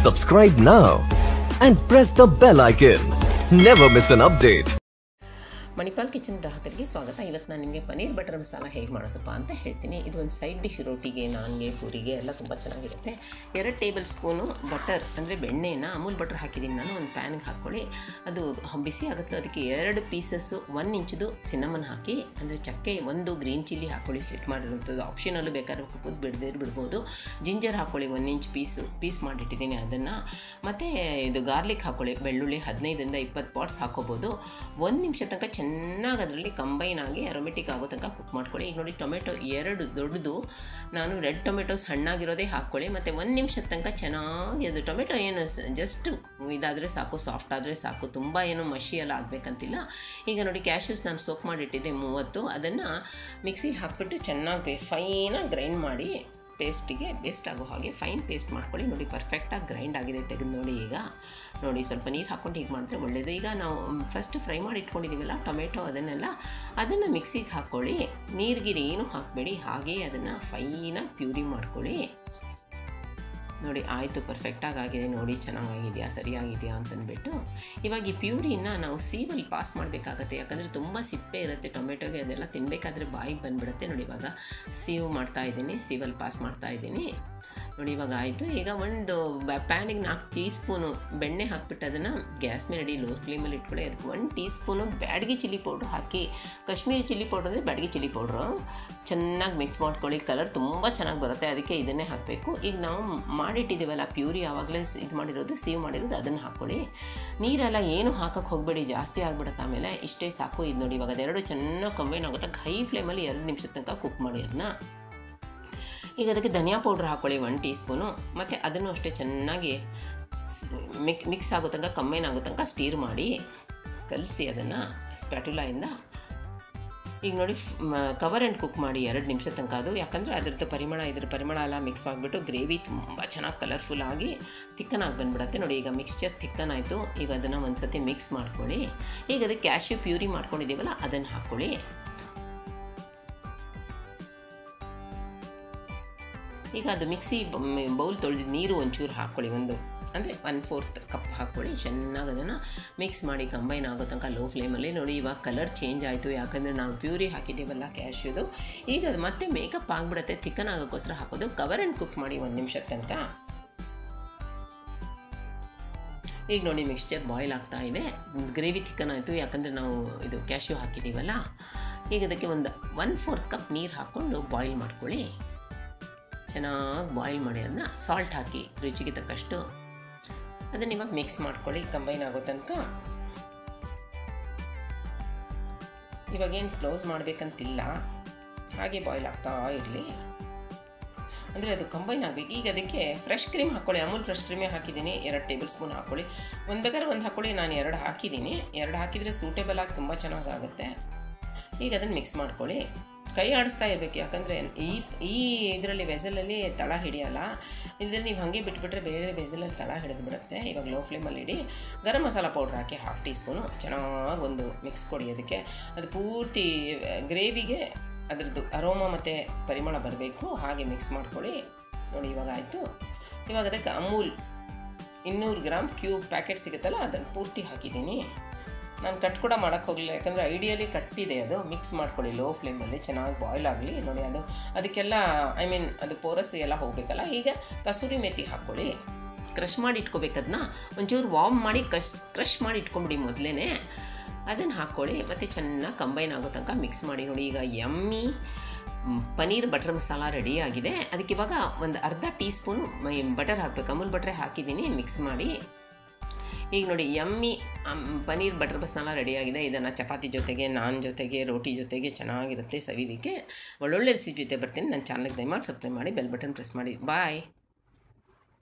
Subscribe now and press the bell icon. Never miss an update. Manipal kitchen ಗ್ರಾಹಕರಿಗೆ ಸ್ವಾಗತ ಇವತ್ತು ನಾನು ನಿಮಗೆ ಪನ್ನೀರ್ ಬಟರ್ ಮಸಾಲ ಹೇಗೆ ಮಾಡೋದಪ್ಪ ಅಂತ ಹೇಳ್ತೀನಿ ಇದು ಒಂದು ಸೈಡ್ ಡಿಶ್ ರೋಟಿಗೆ ನಾನ್ಗೆ ಪೂರಿಗೆ ಎಲ್ಲ ತುಂಬ ಚೆನ್ನಾಗಿರುತ್ತೆ ಎರಡು ಟೇಬಲ್ ಸ್ಪೂನು ಬಟರ್ ಅಂದರೆ ಬೆಣ್ಣೆನ ಅಮೂಲ್ ಬಟರ್ ಹಾಕಿದ್ದೀನಿ ನಾನು ಒಂದು ಪ್ಯಾನ್ಗೆ ಹಾಕ್ಕೊಳ್ಳಿ ಅದು ಬಿಸಿ ಆಗುತ್ತೆ ಅದಕ್ಕೆ ಎರಡು ಪೀಸಸ್ಸು ಒನ್ ಇಂಚ್ದು ಸಿನ್ನಮನ್ ಹಾಕಿ ಅಂದರೆ ಚಕ್ಕೆ ಒಂದು ಗ್ರೀನ್ ಚಿಲ್ಲಿ ಹಾಕ್ಕೊಳ್ಳಿ ಸ್ಲಿಟ್ ಮಾಡಿರುವಂಥದ್ದು ಆಪ್ಷನಲ್ಲೂ ಬೇಕಾದ್ರೆ ಹಾಕೋದು ಬಿಡದೇ ಬಿಡ್ಬೋದು ಜಿಂಜರ್ ಹಾಕ್ಕೊಳ್ಳಿ ಒನ್ ಇಂಚ್ ಪೀಸು ಪೀಸ್ ಮಾಡಿಟ್ಟಿದ್ದೀನಿ ಅದನ್ನು ಮತ್ತು ಇದು ಗಾರ್ಲಿಕ್ ಹಾಕ್ಕೊಳ್ಳಿ ಬೆಳ್ಳುಳ್ಳಿ ಹದಿನೈದರಿಂದ ಇಪ್ಪತ್ತು ಪಾಟ್ಸ್ ಹಾಕೋಬೋದು ಒಂದು ನಿಮಿಷ ತನಕ ಚೆನ್ನಾಗಿ ಅದರಲ್ಲಿ ಕಂಬೈನ್ ಆಗಿ ಅರೋಮೆಟಿಕ್ ಆಗೋ ತನಕ ಕುಕ್ ಮಾಡ್ಕೊಳ್ಳಿ ಈಗ ನೋಡಿ ಟೊಮೆಟೊ ಎರಡು ದೊಡ್ಡದು ನಾನು ರೆಡ್ ಟೊಮೆಟೊಸ್ ಹಣ್ಣಾಗಿರೋದೇ ಹಾಕ್ಕೊಳ್ಳಿ ಮತ್ತು ಒಂದು ನಿಮಿಷದ ತನಕ ಚೆನ್ನಾಗಿ ಅದು ಟೊಮೆಟೊ ಏನು ಜಸ್ಟ್ ಇದಾದರೆ ಸಾಕು ಸಾಫ್ಟ್ ಆದರೆ ಸಾಕು ತುಂಬ ಏನು ಮಷಿ ಎಲ್ಲ ಆಗಬೇಕಂತಿಲ್ಲ ಈಗ ನೋಡಿ ಕ್ಯಾಶ್ಯೂಸ್ ನಾನು ಸೋಕ್ ಮಾಡಿಟ್ಟಿದ್ದೆ ಮೂವತ್ತು ಅದನ್ನು ಮಿಕ್ಸಿಗೆ ಹಾಕ್ಬಿಟ್ಟು ಚೆನ್ನಾಗಿ ಫೈನಾಗಿ ಗ್ರೈಂಡ್ ಮಾಡಿ ಪೇಸ್ಟಿಗೆ ಬೇಸ್ಟ್ ಆಗೋ ಹಾಗೆ ಫೈನ್ ಪೇಸ್ಟ್ ಮಾಡ್ಕೊಳ್ಳಿ ನೋಡಿ ಪರ್ಫೆಕ್ಟಾಗಿ ಗ್ರೈಂಡ್ ಆಗಿದೆ ತೆಗೆದು ನೋಡಿ ಈಗ ನೋಡಿ ಸ್ವಲ್ಪ ನೀರು ಹಾಕ್ಕೊಂಡು ಹೀಗೆ ಮಾಡಿದ್ರೆ ಒಳ್ಳೆಯದು ಈಗ ನಾವು ಫಸ್ಟ್ ಫ್ರೈ ಮಾಡಿ ಇಟ್ಕೊಂಡಿದ್ದೀವಲ್ಲ ಟೊಮೆಟೊ ಅದನ್ನೆಲ್ಲ ಅದನ್ನು ಮಿಕ್ಸಿಗೆ ಹಾಕ್ಕೊಳ್ಳಿ ನೀರ್ಗಿರಿ ಏನೂ ಹಾಕಬೇಡಿ ಹಾಗೇ ಅದನ್ನು ಫೈನಾಗಿ ಪ್ಯೂರಿ ಮಾಡ್ಕೊಳ್ಳಿ ನೋಡಿ ಆಯಿತು ಪರ್ಫೆಕ್ಟಾಗಿ ಆಗಿದೆ ನೋಡಿ ಚೆನ್ನಾಗಾಗಿದೆಯಾ ಸರಿಯಾಗಿದೆಯಾ ಅಂತಂದ್ಬಿಟ್ಟು ಇವಾಗ ಈ ಪ್ಯೂರಿನ ನಾವು ಸೀವಲ್ಲಿ ಪಾಸ್ ಮಾಡಬೇಕಾಗತ್ತೆ ಯಾಕಂದರೆ ತುಂಬ ಸಿಪ್ಪೆ ಇರುತ್ತೆ ಟೊಮೆಟೊಗೆ ಅದೆಲ್ಲ ತಿನ್ನಬೇಕಾದ್ರೆ ಬಾಯಿಗೆ ಬಂದುಬಿಡುತ್ತೆ ನೋಡಿ ಇವಾಗ ಸೀವ್ ಮಾಡ್ತಾ ಇದ್ದೀನಿ ಸೀವಲ್ಲಿ ಪಾಸ್ ಮಾಡ್ತಾ ಇದ್ದೀನಿ ನೋಡಿ ಇವಾಗ ಆಯಿತು ಈಗ ಒಂದು ಪ್ಯಾನಿಗೆ ನಾಲ್ಕು ಟೀ ಸ್ಪೂನು ಬೆಣ್ಣೆ ಹಾಕ್ಬಿಟ್ಟು ಅದನ್ನು ಗ್ಯಾಸ್ ಮೇಲೆ ಅಡಿ ಲೋ ಫ್ಲೇಮಲ್ಲಿ ಇಟ್ಕೊಳ್ಳಿ ಅದಕ್ಕೆ ಒಂದು teaspoon Byadagi chilli powder ಹಾಕಿ ಕಾಶ್ಮೀರಿ ಚಿಲ್ಲಿ ಪೌಡ್ರ್ ಅಂದರೆ ಬ್ಯಾಡಗಿ ಚಿಲ್ಲಿ ಪೌಡ್ರು ಚೆನ್ನಾಗಿ ಮಿಕ್ಸ್ ಮಾಡ್ಕೊಳ್ಳಿ ಕಲರ್ ತುಂಬ ಚೆನ್ನಾಗಿ ಬರುತ್ತೆ ಅದಕ್ಕೆ ಇದನ್ನೇ ಹಾಕಬೇಕು ಈಗ ನಾವು ಮಾಡಿಟ್ಟಿದ್ದೀವಲ್ಲ ಪ್ಯೂರಿ ಆವಾಗಲೇ ಇದು ಮಾಡಿರೋದು ಸೀವ್ ಮಾಡಿರೋದು ಅದನ್ನು ಹಾಕ್ಕೊಳ್ಳಿ ನೀರೆಲ್ಲ ಏನು ಹಾಕಕ್ಕೆ ಹೋಗಬೇಡಿ ಜಾಸ್ತಿ ಆಗಿಬಿಡುತ್ತೆ ಆಮೇಲೆ ಇಷ್ಟೇ ಸಾಕು ಇದು ನೋಡಿ ಇವಾಗ ಅದೆರಡು ಚೆನ್ನಾಗಿ ಕಂಬೈನ್ ಆಗುತ್ತೆ ಹೈ ಫ್ಲೇಮಲ್ಲಿ ಎರಡು ನಿಮಿಷದ ತನಕ ಕುಕ್ ಮಾಡಿ ಅದನ್ನ ಈಗ ಅದಕ್ಕೆ ಧನಿಯಾ ಪೌಡ್ರ್ ಹಾಕ್ಕೊಳ್ಳಿ ಒನ್ ಟೀ ಸ್ಪೂನು ಮತ್ತು ಅದನ್ನು ಅಷ್ಟೇ ಚೆನ್ನಾಗಿ ಮಿಕ್ ಮಿಕ್ಸ್ ಆಗೋ ತನಕ ಕಮ್ಮಿನ ಆಗೋ ತನಕ ಸ್ಟೀರ್ ಮಾಡಿ ಕಲಸಿ ಅದನ್ನು ಸ್ಪ್ಯಾಟುಲಾಯಿಂದ ಈಗ ನೋಡಿ ಕವರ್ ಆ್ಯಂಡ್ ಕುಕ್ ಮಾಡಿ ಎರಡು ನಿಮಿಷ ತನಕ ಅದು ಯಾಕಂದರೆ ಅದರದ್ದು ಪರಿಮಳ ಇದ್ರ ಪರಿಮಳ ಎಲ್ಲ ಮಿಕ್ಸ್ ಮಾಡಿಬಿಟ್ಟು ಗ್ರೇವಿ ತುಂಬ ಚೆನ್ನಾಗಿ ಕಲರ್ಫುಲ್ ಆಗಿ ತಿಕ್ಕನಾಗಿ ಬಂದುಬಿಡತ್ತೆ ನೋಡಿ ಈಗ ಮಿಕ್ಸ್ಚರ್ ತಿಕ್ಕನ್ ಆಯಿತು ಈಗ ಅದನ್ನು ಒಂದು ಸತಿ ಮಿಕ್ಸ್ ಮಾಡ್ಕೊಳ್ಳಿ ಈಗ ಅದಕ್ಕೆ ಕ್ಯಾಶ್ಯೂ ಪ್ಯೂರಿ ಮಾಡ್ಕೊಂಡಿದ್ದೀವಲ್ಲ ಅದನ್ನು ಹಾಕ್ಕೊಳ್ಳಿ ಈಗ ಅದು ಮಿಕ್ಸಿ ಬೌಲ್ ತೊಳೆದು ನೀರು ಒಂಚೂರು ಹಾಕ್ಕೊಳ್ಳಿ ಒಂದು ಅಂದರೆ ಒನ್ ಫೋರ್ತ್ ಕಪ್ ಹಾಕ್ಕೊಳ್ಳಿ ಚೆನ್ನಾಗಿ ಅದನ್ನು ಮಿಕ್ಸ್ ಮಾಡಿ ಕಂಬೈನ್ ಆಗೋ ತನಕ ಲೋ ಫ್ಲೇಮಲ್ಲಿ ನೋಡಿ ಇವಾಗ ಕಲರ್ ಚೇಂಜ್ ಆಯಿತು ಯಾಕಂದರೆ ನಾವು ಪ್ಯೂರಿ ಹಾಕಿದ್ದೀವಲ್ಲ ಕ್ಯಾಶ್ಯೂದು ಈಗ ಅದು ಮತ್ತೆ ಮೇಕಪ್ ಆಗಿಬಿಡುತ್ತೆ ತಿಕ್ಕನ್ ಆಗೋಕ್ಕೋಸ್ಕರ ಹಾಕೋದು ಕವರ್ ಆ್ಯಂಡ್ ಕುಕ್ ಮಾಡಿ ಒಂದು ನಿಮಿಷದ ತನಕ ಈಗ ನೋಡಿ ಮಿಕ್ಸ್ಚರ್ ಬಾಯ್ಲ್ ಆಗ್ತಾ ಇದೆ ಗ್ರೇವಿ ತಿಕ್ಕನ್ ಆಯಿತು ಯಾಕಂದರೆ ನಾವು ಇದು ಕ್ಯಾಶ್ಯೂ ಹಾಕಿದ್ದೀವಲ್ಲ ಈಗ ಅದಕ್ಕೆ ಒಂದು ಒನ್ ಫೋರ್ತ್ ಕಪ್ ನೀರು ಹಾಕ್ಕೊಂಡು ಬಾಯ್ಲ್ ಮಾಡ್ಕೊಳ್ಳಿ ಚೆನ್ನಾಗಿ ಬಾಯ್ಲ್ ಮಾಡಿ ಅದನ್ನ ಸಾಲ್ಟ್ ಹಾಕಿ ರುಚಿಗೆ ತಕ್ಕಷ್ಟು ಅದನ್ನು ಇವಾಗ ಮಿಕ್ಸ್ ಮಾಡ್ಕೊಳ್ಳಿ ಕಂಬೈನ್ ಆಗೋ ತನಕ ಇವಾಗೇನು ಕ್ಲೋಸ್ ಮಾಡಬೇಕಂತಿಲ್ಲ ಹಾಗೆ ಬಾಯ್ಲ್ ಆಗ್ತಾ ಇರಲಿ ಅಂದರೆ ಅದು ಕಂಬೈನ್ ಆಗಬೇಕು ಈಗ ಅದಕ್ಕೆ ಫ್ರೆಶ್ ಕ್ರೀಮ್ ಹಾಕ್ಕೊಳ್ಳಿ ಅಮೂಲ್ ಫ್ರೆಶ್ ಕ್ರೀಮೇ ಹಾಕಿದ್ದೀನಿ ಎರಡು ಟೇಬಲ್ ಸ್ಪೂನ್ ಹಾಕ್ಕೊಳ್ಳಿ ಒಂದು ಬೇಕಾದ್ರೆ ಒಂದು ಹಾಕ್ಕೊಳ್ಳಿ ನಾನು ಎರಡು ಹಾಕಿದ್ದೀನಿ ಎರಡು ಹಾಕಿದರೆ ಸೂಟೇಬಲ್ ಆಗಿ ತುಂಬ ಚೆನ್ನಾಗಾಗುತ್ತೆ ಈಗ ಅದನ್ನು ಮಿಕ್ಸ್ ಮಾಡ್ಕೊಳ್ಳಿ ಕೈ ಆಡಿಸ್ತಾ ಇರಬೇಕು ಯಾಕಂದರೆ ಈ ಈ ಇದರಲ್ಲಿ ವೆಸಲಲ್ಲಿ ತಳ ಹಿಡಿಯಲ್ಲ ಇದರಲ್ಲಿ ನೀವು ಹಾಗೆ ಬಿಟ್ಬಿಟ್ರೆ ಬೇರೆ ವೆಸಲಲ್ಲಿ ತಳ ಹಿಡಿದು ಬಿಡುತ್ತೆ ಇವಾಗ ಲೋ ಫ್ಲೇಮಲ್ಲಿ ಇಡಿ ಗರಂ ಮಸಾಲ ಪೌಡ್ರ್ ಹಾಕಿ ಹಾಫ್ ಟೀ ಸ್ಪೂನು ಚೆನ್ನಾಗಿ ಒಂದು ಮಿಕ್ಸ್ ಕೊಡಿ ಅದಕ್ಕೆ ಅದು ಪೂರ್ತಿ ಗ್ರೇವಿಗೆ ಅದರದ್ದು ಅರೋಮ ಮತ್ತು ಪರಿಮಳ ಬರಬೇಕು ಹಾಗೆ ಮಿಕ್ಸ್ ಮಾಡ್ಕೊಳ್ಳಿ ನೋಡಿ ಇವಾಗ ಆಯಿತು ಇವಾಗ ಅದಕ್ಕೆ ಅಮೂಲ್ ಇನ್ನೂರು ಗ್ರಾಮ್ ಕ್ಯೂಬ್ ಪ್ಯಾಕೆಟ್ ಸಿಗುತ್ತಲ್ಲ ಅದನ್ನು ಪೂರ್ತಿ ಹಾಕಿದ್ದೀನಿ ನಾನು ಕಟ್ ಕೂಡ ಮಾಡೋಕ್ಕೆ ಹೋಗಲಿಲ್ಲ ಯಾಕಂದರೆ ಐಡಿಯಲಿ ಕಟ್ಟಿದೆ ಅದು ಮಿಕ್ಸ್ ಮಾಡ್ಕೊಳ್ಳಿ ಲೋ ಫ್ಲೇಮಲ್ಲಿ ಚೆನ್ನಾಗಿ ಬಾಯ್ಲ್ ಆಗಲಿ ನೋಡಿ ಅದು ಅದಕ್ಕೆಲ್ಲ ಐ ಮೀನ್ ಅದು ಪೋರಸ್ ಎಲ್ಲ ಹೋಗಬೇಕಲ್ಲ ಈಗ ಕಸೂರಿ ಮೇಥಿ ಹಾಕ್ಕೊಳ್ಳಿ ಕ್ರಷ್ ಮಾಡಿ ಇಟ್ಕೋಬೇಕದನ್ನ ಒಂಚೂರು ವಾರ್ಮ್ ಮಾಡಿ ಕಶ್ ಕ್ರಷ್ ಮಾಡಿ ಇಟ್ಕೊಂಬಿಡಿ ಮೊದಲೇ ಅದನ್ನು ಹಾಕ್ಕೊಳ್ಳಿ ಮತ್ತು ಚೆನ್ನಾಗಿ ಕಂಬೈನ್ ಆಗೋ ತನಕ ಮಿಕ್ಸ್ ಮಾಡಿ ನೋಡಿ ಈಗ ಎಮ್ಮಿ ಪನ್ನೀರ್ ಬಟರ್ ಮಸಾಲ ರೆಡಿ ಆಗಿದೆ ಅದಕ್ಕೆ ಇವಾಗ ಒಂದು ಅರ್ಧ ಟೀ ಸ್ಪೂನು ಬಟರ್ ಹಾಕಬೇಕು ಅಮೂಲ್ ಬಟ್ರೆ ಹಾಕಿದ್ದೀನಿ ಮಿಕ್ಸ್ ಮಾಡಿ ಈಗ ನೋಡಿ ಯಮ್ಮಿ ಪನ್ನೀರ್ ಬಟರ್ ಮಸಾಲ ರೆಡಿಯಾಗಿದೆ ಇದನ್ನು ಚಪಾತಿ ಜೊತೆಗೆ ನಾನ್ ಜೊತೆಗೆ ರೋಟಿ ಜೊತೆಗೆ ಚೆನ್ನಾಗಿರುತ್ತೆ ಸವಿಲಿಕ್ಕೆ ಒಳ್ಳೊಳ್ಳೆ ರೆಸಿಪಿ ಜೊತೆ ಬರ್ತೀನಿ ನನ್ನ ಚಾನಲ್ಗೆ ದಯಮಾಡಿ ಸಬ್ಸ್ಕ್ರೈಬ್ ಮಾಡಿ ಬೆಲ್ ಬಟನ್ ಪ್ರೆಸ್ ಮಾಡಿ ಬಾಯ್